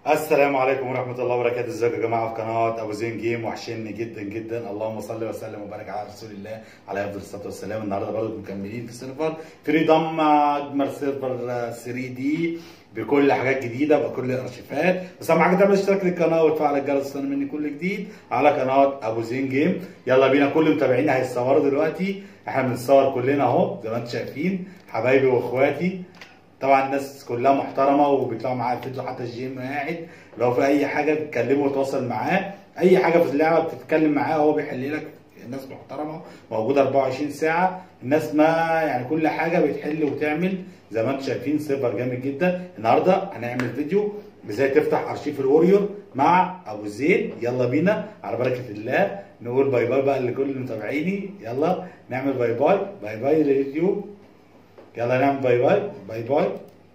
السلام عليكم ورحمة الله وبركاته ازيكم يا جماعة في قناة أبو زين جيم وحشني جدا جدا اللهم صل وسلم وبارك على رسول الله عليه أفضل الصلاة والسلام النهاردة برضه مكملين في سيرفر فريدم أجمل سيرفر 3 دي بكل حاجات جديدة بكل الأرشيفات بس أهم حاجة تعمل اشتراك للقناة وتفعل الجرس عشان مني كل جديد على قناة أبو زين جيم يلا بينا كل متابعينا هيتصوروا دلوقتي احنا بنتصور كلنا أهو زي ما انتم شايفين حبايبي وإخواتي طبعا الناس كلها محترمه وبيطلعوا معاه الفيديو حتى الجيم قاعد لو في اي حاجه بتكلمه وتواصل معاه اي حاجه في اللعبه بتتكلم معاه هو بيحل لك الناس محترمه موجوده 24 ساعه الناس ما يعني كل حاجه بتحل وتعمل زي ما انتم شايفين سيرفر جامد جدا النهارده هنعمل فيديو ازاي تفتح ارشيف الوريور مع ابو زيد يلا بينا على بركه الله نقول باي باي بقى لكل متابعيني يلا نعمل باي باي باي باي لليوتيوب يلا نعمل باي باي باي باي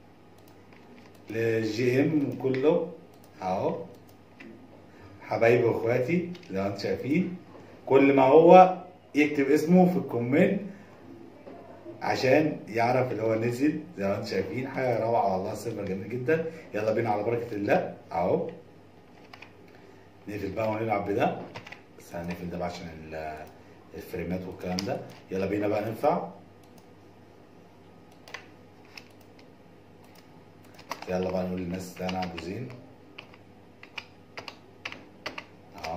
للجي ام كله اهو حبايبي واخواتي زي ما انتم شايفين كل ما هو يكتب اسمه في الكومنت عشان يعرف اللي هو نزل زي ما انتم شايفين حاجه روعه والله سيرفر جميل جدا يلا بينا على بركه الله اهو نقفل بقى ونلعب بده بس هنقفل ده بقى عشان الفريمات والكلام ده يلا بينا بقى ننفع يلا بقى نقول للناس ده انا ابو زين اهو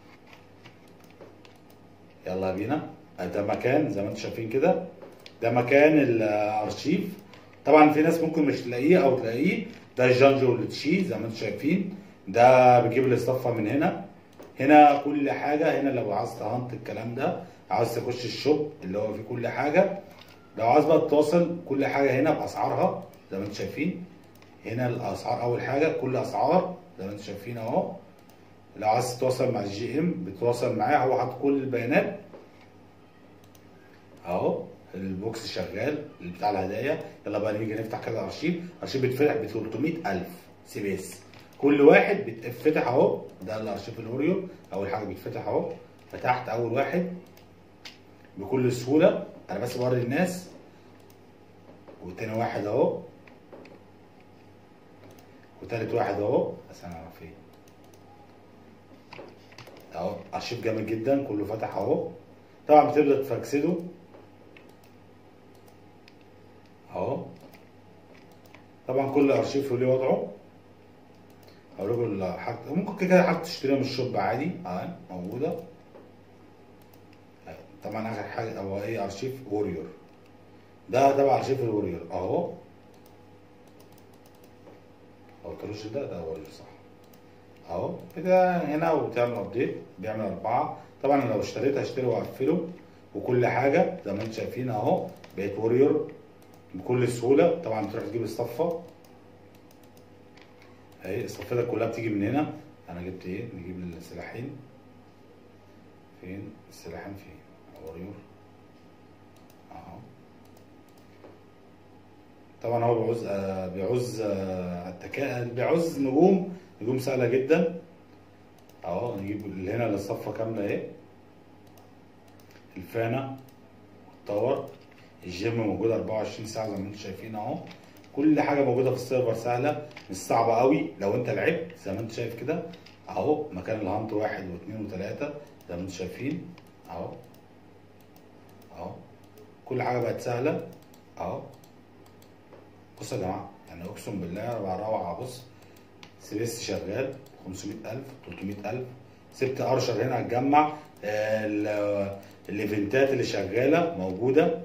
يلا بينا ده مكان زي ما انتم شايفين كده ده مكان الارشيف طبعا في ناس ممكن مش تلاقيه او تلاقيه ده الجانجو والتشي زي ما انتم شايفين ده بيجيب الاصطفه من هنا هنا كل حاجه هنا لو عايز تهنت الكلام ده عاوز تخش الشوب اللي هو فيه كل حاجه لو عايز بقى تواصل كل حاجه هنا باسعارها زي ما انتم شايفين هنا الاسعار اول حاجه كل اسعار زي ما انتم شايفين اهو لو عايز تتواصل مع الجي ام بتواصل معاه هو حاطط كل البيانات اهو البوكس شغال اللي بتاع الهدايا يلا بقى نيجي نفتح كده ارشيف ارشيف بيتفتح ب 300000 سي بي اس كل واحد بيتفتح اهو ده الارشيف الاوريو اول حاجه بيتفتح اهو فتحت اول واحد بكل سهوله انا بس بوري الناس والتاني واحد اهو وتالت واحد اهو بس انا اعرف ايه اهو ارشيف جامد جدا كله فتح اهو طبعا بتبدا تفكسده اهو طبعا كل ارشيف له وضعه اقول لكم حاجة ممكن كده حاجه تشتريها من الشوب عادي اه موجوده طبعا اخر حاجه هو ايه ارشيف ووريور ده تبع ارشيف الوريور اهو ما قلتلوش ده ده هو اللي صح اهو كده هنا وتعمل ابديت بيعمل اربعه طبعا لو اشتريت هشتري واقفله وكل حاجه زي ما انتم شايفين اهو بقيت ووريور بكل سهوله طبعا تروح تجيب الصفه اهي الصفات كلها بتيجي من هنا انا جبت ايه نجيب السلاحين فين السلاحين فين ووريور اهو طبعا هو بيعوز آه بيعوز آه التكا بيعوز نجوم نجوم سهله جدا اهو نجيب اللي هنا للصفه كامله اهي الفانا والتاور الجيم موجود 24 ساعه زي ما انتم شايفين اهو كل حاجه موجوده في السيرفر سهله مش صعبه قوي لو انت لعبت زي ما انت شايف كده اهو مكان الهانت واحد واثنين وثلاثه زي ما انتم شايفين اهو اهو كل حاجه بقت سهله اهو بصوا يا جماعه يعني اقسم بالله روعه بص سبيس شغال 500000 300000 سبت ارشر هنا هتجمع الايفنتات اللي شغاله موجوده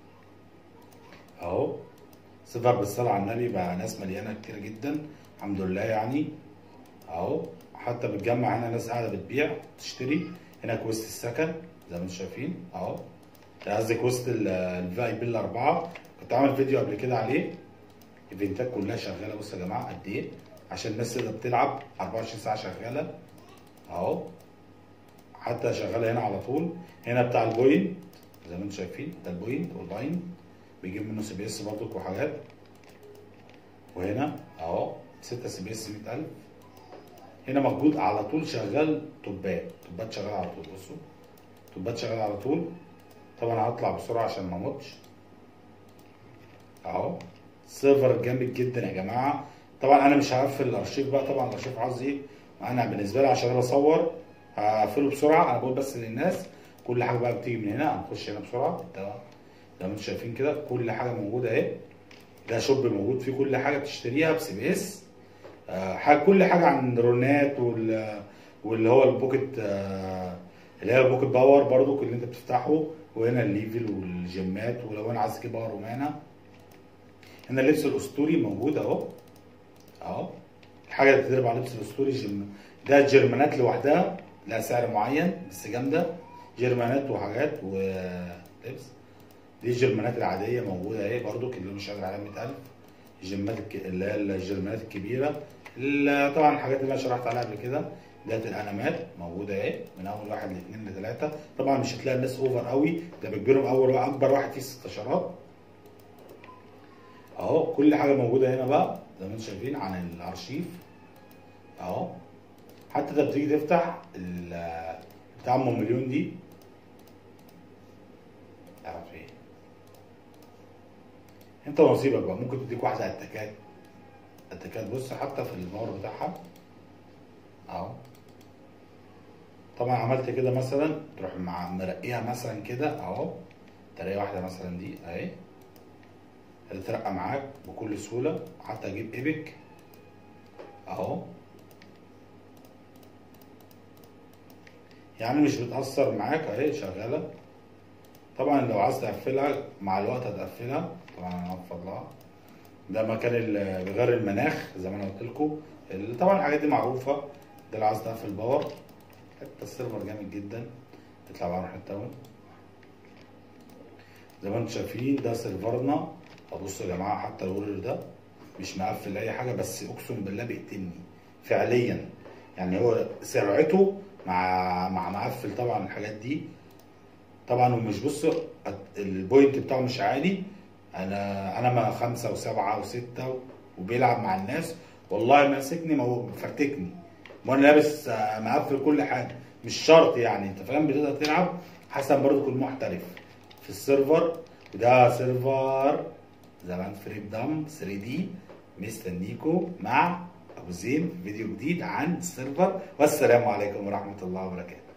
اهو سيرفر بالصلاه على النبي بقى ناس مليانه كتير جدا الحمد لله يعني اهو حتى بتجمع هنا ناس قاعده بتبيع تشتري هنا كويست السكن زي ما انتم شايفين اهو قصدي كويست الفي اي بي الاربعه كنت عامل فيديو قبل كده عليه ايفنتات كلها شغاله بصوا يا جماعه قد ايه عشان الناس تقدر تلعب 24 ساعه شغاله اهو حتى شغاله هنا على طول هنا بتاع البوينت زي ما انتم شايفين ده البوينت اونلاين بيجيب منه سي بي اس برضك وحاجات وهنا اهو 6 سي بي اس 100000 هنا موجود على طول شغال توبات توبات شغال على طول بصوا توبات شغال على طول طبعا هطلع بسرعه عشان ما اموتش اهو سيرفر جامد جدا يا جماعه طبعا انا مش هقفل الارشيف بقى طبعا الارشيف عاوز ايه انا بالنسبه لي عشان انا بصور هقفله بسرعه انا بقول بس للناس كل حاجه بقى بتيجي من هنا هنخش هنا بسرعه تمام زي ما انتم شايفين كده كل حاجه موجوده اهي ده شوب موجود فيه كل حاجه تشتريها بسي بي اس آه، حاجة كل حاجه عن رونات وال واللي هو البوكيت آه، اللي هي البوكيت باور برضو اللي انت بتفتحه وهنا الليفل والجيمات ولو انا عايز اجيب باور ومانا هنا اللبس الاسطوري موجود اهو اهو الحاجه اللي بتضرب على اللبس الاسطوري جيم ده جرمانات لوحدها لها سعر معين بس جامده جرمانات وحاجات ولبس دي الجرمانات العاديه موجوده اهي برضو اللي مش قادر عليها 100000 الجيمات الك... اللي هي الجرمانات الكبيره ال- طبعا الحاجات اللي انا شرحت عليها قبل كده ديت الانامات موجوده اهي من اول واحد لاثنين لثلاثه طبعا مش هتلاقي الناس اوفر قوي ده بيجبرهم اول واحد اكبر واحد فيه ست اشارات اهو كل حاجه موجوده هنا بقى زي ما انتم شايفين عن الارشيف اهو حتى انت بتيجي تفتح ال- بتاع ام مليون دي تعرف ايه انت ونصيبك بقى ممكن تديك واحده اتكات اتكات بص حتى في الباور بتاعها اهو طبعا عملت كده مثلا تروح مع مرقيها مثلا كده اهو تلاقي واحده مثلا دي اهي هتترقى معاك بكل سهوله حتى اجيب ايبك اهو يعني مش بتأثر معاك اهي شغالة طبعا لو عايز تقفلها مع الوقت هتقفلها طبعا انا هنفض لها ده مكان ال- بيغير المناخ زي ما انا قلت لكم ال- طبعا الحاجات دي معروفة ده لو عايز تقفل باور حتى السيرفر جامد جدا تطلع بقى حتة اهو زي ما انتم شايفين ده سيرفرنا ابصوا يا جماعه حتى الورر ده مش مقفل اي حاجه بس اقسم بالله بيقتلني فعليا يعني هو سرعته مع مع مقفل طبعا الحاجات دي طبعا ومش بص البوينت بتاعه مش عالي انا انا ما خمسه وسبعه وسته وبيلعب مع الناس والله ماسكني ما هو فرتكني وانا لابس آه، مقفل كل حاجه مش شرط يعني انت فاهم بتقدر تلعب حسب برضو كل محترف في السيرفر وده سيرفر زمان فريد دام 3 دي مستنيكم مع ابو زين في فيديو جديد عن السيرفر والسلام عليكم ورحمه الله وبركاته